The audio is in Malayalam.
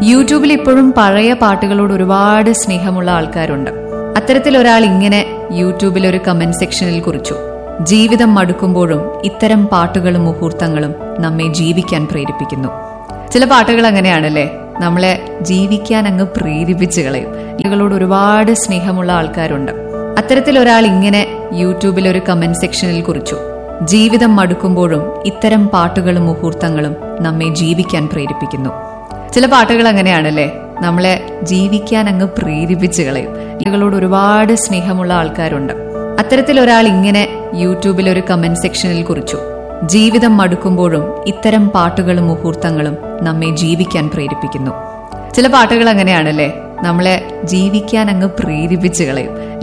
യൂട്യൂബിൽ ഇപ്പോഴും പഴയ പാട്ടുകളോട് ഒരുപാട് സ്നേഹമുള്ള ആൾക്കാരുണ്ട് അത്തരത്തിൽ ഒരാൾ ഇങ്ങനെ യൂട്യൂബിൽ ഒരു കമന്റ് സെക്ഷനിൽ കുറിച്ചു ജീവിതം മടുക്കുമ്പോഴും ഇത്തരം പാട്ടുകളും മുഹൂർത്തങ്ങളും നമ്മെ ജീവിക്കാൻ പ്രേരിപ്പിക്കുന്നു ചില പാട്ടുകൾ അങ്ങനെയാണല്ലേ നമ്മളെ ജീവിക്കാൻ അങ്ങ് പ്രേരിപ്പിച്ചു കളയും ഇവകളോട് ഒരുപാട് സ്നേഹമുള്ള ആൾക്കാരുണ്ട് അത്തരത്തിൽ ഒരാൾ ഇങ്ങനെ യൂട്യൂബിൽ ഒരു കമന്റ് സെക്ഷനിൽ കുറിച്ചു ജീവിതം മടുക്കുമ്പോഴും ഇത്തരം പാട്ടുകളും മുഹൂർത്തങ്ങളും നമ്മെ ജീവിക്കാൻ പ്രേരിപ്പിക്കുന്നു ചില പാട്ടുകൾ അങ്ങനെയാണല്ലേ നമ്മളെ ജീവിക്കാൻ അങ്ങ് പ്രേരിപ്പിച്ചു കളയും ഇവകളോട് ഒരുപാട് സ്നേഹമുള്ള ആൾക്കാരുണ്ട് അത്തരത്തിൽ ഒരാൾ ഇങ്ങനെ യൂട്യൂബിൽ ഒരു കമന്റ് സെക്ഷനിൽ കുറിച്ചു ജീവിതം മടുക്കുമ്പോഴും ഇത്തരം പാട്ടുകളും മുഹൂർത്തങ്ങളും നമ്മെ ജീവിക്കാൻ പ്രേരിപ്പിക്കുന്നു ചില പാട്ടുകൾ അങ്ങനെയാണല്ലേ നമ്മളെ ജീവിക്കാൻ അങ്ങ് പ്രേരിപ്പിച്ചു കളയും